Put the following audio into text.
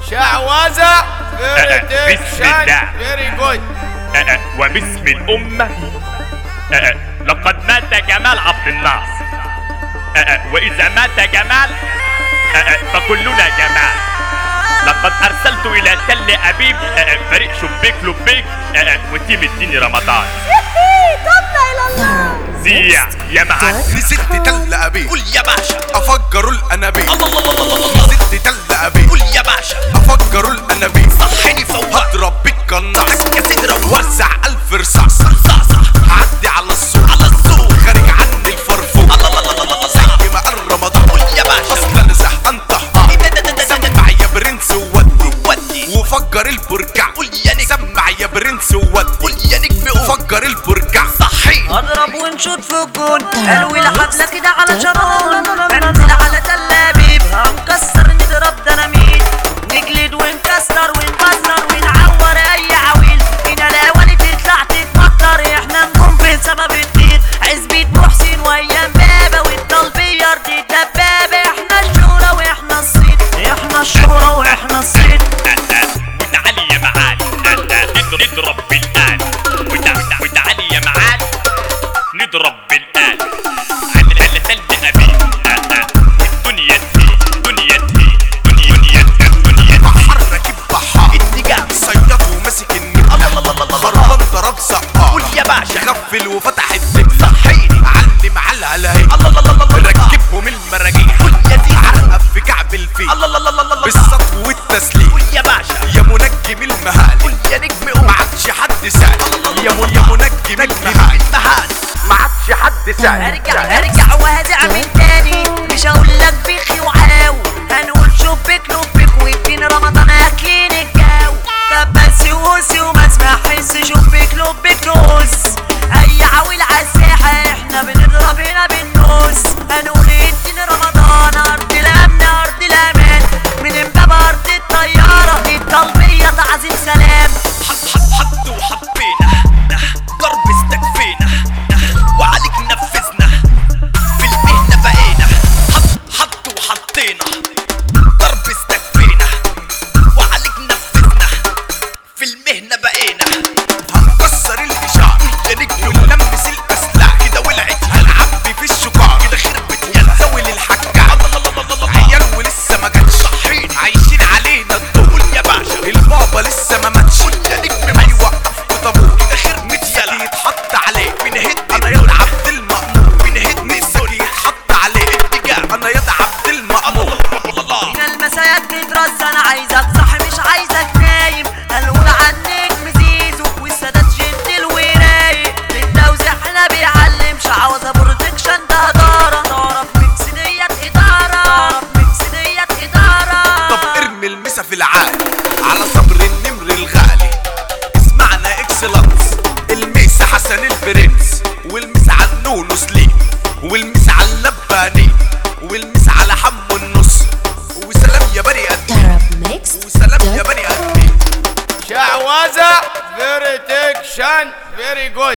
شعوذة بسم الله. فيري جود أه، أه، وباسم الأمة أه، أه، لقد مات جمال عبد الناصر أه، أه، وإذا مات جمال أه، أه، فكلنا جمال لقد أرسلت إلى تل أبيب أه، أه، فريق شبيك لبيك أه، أه، وتيم الدين رمضان تبنا الى الله زيع يا معلم نسيت تل ابي قول يا باشا افجروا الانابيب الله الله الله الله الله نسيت تل ابي قول يا باشا افجروا الانابيب صحيني فوق هضرب بالقناص يا تضرب وزع الف رصاص رصاصة هعدي على السوق على السوق خارج عني الفرفوق الله الله الله الله الله زي ما قال رمضان قول يا باشا اصلا زهقان طهقان إيه ده ده ده ده ده سمع يا برنس وودي ودي وفجر البركع قول يا نجم سمع يا برنس وودي قول يا نجم قول وفجر البركع صحيني اضرب ونشوط في الجون قالوا الحفله كده على شرون هننزل على تل ابيب هنكسر نضرب ديناميت نجلد ونكسر ونكسر ونعور اي عويل هنا الاواني تطلع تتمطر احنا نقوم بسبب الدين عزبة محسن وايام بابا والطلبية ارض الدبابة احنا الشهرة واحنا الصيت احنا الشهرة واحنا الصيت وتعالي يا معالي نضرب نضرب بالآن وتع- وتعالي يا معالي نضرب بالآن على على تل أبي والدنيا تهي دنيا تهي دنيا دنيا دنيا بحرك البحار اتجاه صياد وماسك النيل الله الله الله الله خربان ضرب سقار قول يا باشا غفل وفتح الزب صحيني علم على الهلاهي الله الله الله الله الله ركبهم المراجيح قول يا زيزو عرقب في كعب الفيل الله الله الله الله الله بالسطو والتسليم قول يا باشا يا منجم المهالي قول يا نجم قول ما عادش حد سال يا من يا منجم المهالي مهان ما عادش حد سال ارجع ارجع وهزع من تاني مش هقول لك بخي وعاو هنقول شبك لبك واديني رمضان اكلين الجو طب بس وهسي وما اسمحش شبك لبك نص اي عويل عالساحة احنا بنضرب هنا بالنص هنقول اديني رمضان ارض الامن ارض الامان من امبابة ارض الطيارة دي الطلبية تعظيم سلام حط حط حط وحطينا ضرب استكفينا وعليك نفذنا في المهنة بقينا حط حط وحطينا ضرب استكفينا وعليك نفذنا في المهنة بقينا هنكسر الاشار يا نجم ونلمس الاسلحه كده ولعت هنعبي في الشكار كده خربت يا نزول الحكا الله الله الله الله الله عيال ولسه ما جاتش صحيني عايشين علينا الدور يا باشا البابا لسه ما ماتش يا نجم هيوقف في طابور كده خربت مسك يلا يتحط عليه من هد انا يا عبد المأمور من هد مسك يتحط عليه اتجاه انا يا عبد المأمور الله الله من المسايات تترص انا عايزك صح مش عايزك نايم هنقول عنك مزيزو والسادات جد الورايق للتوزيع احنا بيعلمش عاوزة بروتكشن ده ادارة تعرف ميكس ديت ادارة تعرف ميكس ديت ادارة طب ارمي المسا في العالي على صبر النمر الغالي اسمعنا اكسلانس الميس حسن البرنس والمس على النونو سليم والمس على اللباني والمس على حمو النص وسلام يا بني ادمين وسلام يا بني ادمين شعوذة فيري تكشن فيري جود